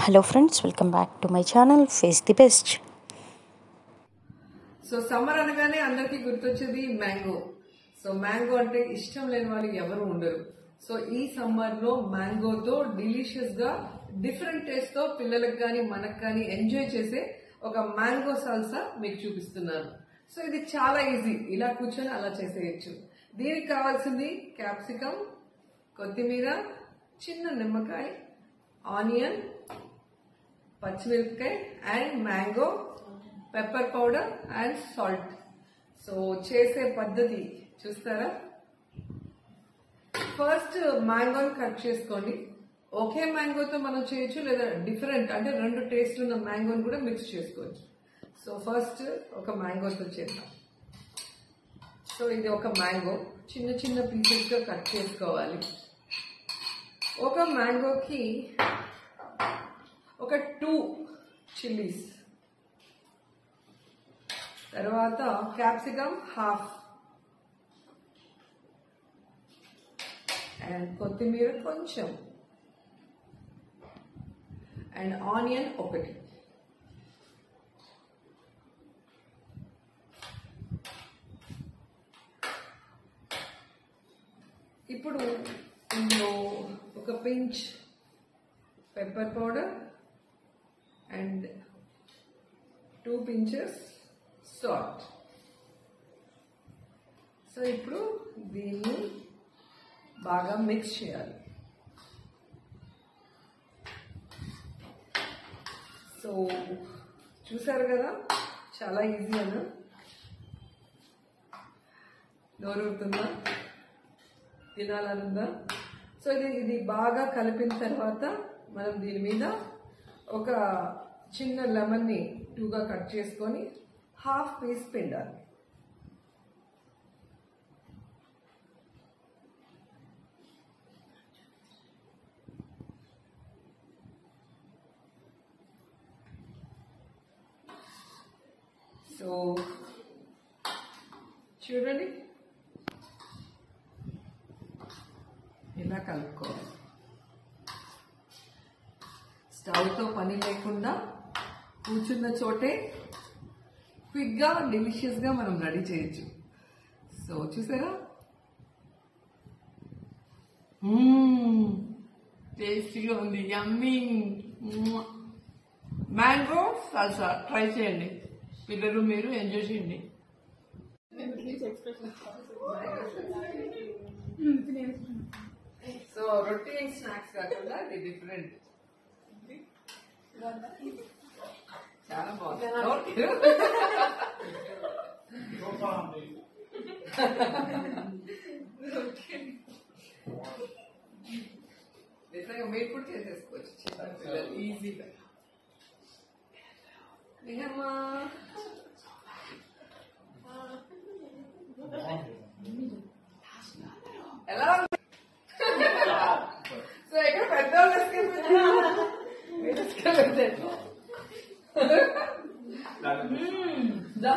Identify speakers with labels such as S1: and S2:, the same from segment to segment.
S1: Hello friends welcome back to my channel face the best
S2: so summer అనగానే అందరికీ గుర్తొచ్చేది mango so mango అంటే ఇష్టం లేని వాళ్ళు ఎవరు ఉండరు సో ఈ సమ్మర్ లో మ్యాంగోతో డిలీషియస్ గా డిఫరెంట్ టేస్ట్ తో పిల్లలకు కానీ మనకు కానీ ఎంజాయ్ చేసే ఒక మ్యాంగో సాల్సా మీకు చూపిస్తున్నాను సో ఇది చాలా ఈజీ ఇలా కూర్చొని అలా చేసేయచ్చు దీనికి కావాల్సింది క్యాప్సికమ్ కొత్తిమీర చిన్న నిమ్మకాయ ఆనియన్ పచ్చిమిరపకాయ and mango pepper powder and salt so చేసే పద్ధతి చూస్తారా ఫస్ట్ మ్యాంగోని కట్ చేసుకోండి ఒకే మ్యాంగోతో మనం చేయొచ్చు లేదా డిఫరెంట్ అంటే రెండు టేస్ట్లు ఉన్న మ్యాంగోని కూడా మిక్స్ చేసుకోవచ్చు సో ఫస్ట్ ఒక మ్యాంగోతో చేద్దాం సో ఇది ఒక మ్యాంగో చిన్న చిన్న పీసెస్గా కట్ చేసుకోవాలి ఒక మ్యాంగోకి ఒక టూ చిల్లీస్ తర్వాత క్యాప్సికమ్ హాఫ్ అండ్ కొత్తిమీర కొంచెం అండ్ ఆనియన్ ఒకటి ఇప్పుడు ఇందులో ఒక pinch pepper powder and two pinches salt so ఇప్పుడు దీన్ని బాగా మిక్స్ చేయాలి సో చూసారు కదా చాలా ఈజీ అన్న నోరుతుందా తినాలనుందా సో ఇది ఇది బాగా కలిపిన తర్వాత మనం దీని మీద ఒక చిన్న లెమన్ని టూగా కట్ చేసుకొని హాఫ్ పీస్ పిండాలి సో చూడండి ఇలా కలుపుకోవాలి స్టవ్తో పని లేకుండా కూర్చున్న చోటే క్విక్గా డెలిషియస్గా మనం రెడీ చేయొచ్చు సో చూసారా టేస్టీగా ఉంది యమ్మీ మ్యాంగో సాల్సా ట్రై చేయండి పిల్లలు మీరు ఎంజాయ్ చేయండి సో రొటీన్ స్నాక్స్ కాకుండా ఇది డిఫరెంట్ చాలా బాగుంది నిజంగా మీరు కూడా చేసేసుకోవచ్చు చిన్న పిల్లలు ఈజీగా నిజమ్మా ఎలా ఉంది సో ఇక్కడ పెద్దవాళ్ళు తీసుకెళ్ళి మీరు తీసుకెళ్ళి దా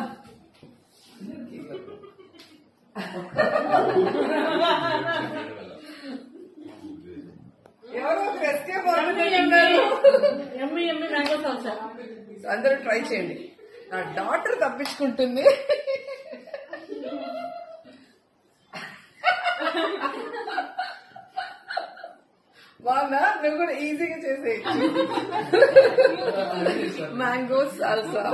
S2: ఎవరో ఒక escape అవుతున్నారు.
S3: ఎమ్మి ఎమ్మి మ్యాంగో సాల్సా
S2: అందరూ ట్రై చేయండి నా డాటర్ తప్పించుకుంటుంది బాగుందా నువ్వు కూడా ఈజీగా చేసేయచ్చు మ్యాంగో సాల్సా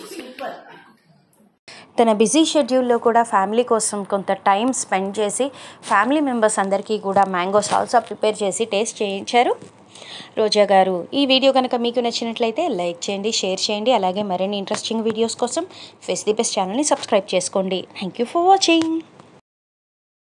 S1: తన బిజీ షెడ్యూల్లో కూడా ఫ్యామిలీ కోసం కొంత టైం స్పెండ్ చేసి ఫ్యామిలీ మెంబర్స్ అందరికీ కూడా మ్యాంగో సాల్సా ప్రిపేర్ చేసి టేస్ట్ చేయించారు రోజా గారు ఈ వీడియో కనుక మీకు నచ్చినట్లయితే లైక్ చేయండి షేర్ చేయండి అలాగే మరిన్ని ఇంట్రెస్టింగ్ వీడియోస్ కోసం ఫేస్ ది బెస్ట్ ఛానల్ని సబ్స్క్రైబ్ చేసుకోండి థ్యాంక్ యూ ఫర్ వాచింగ్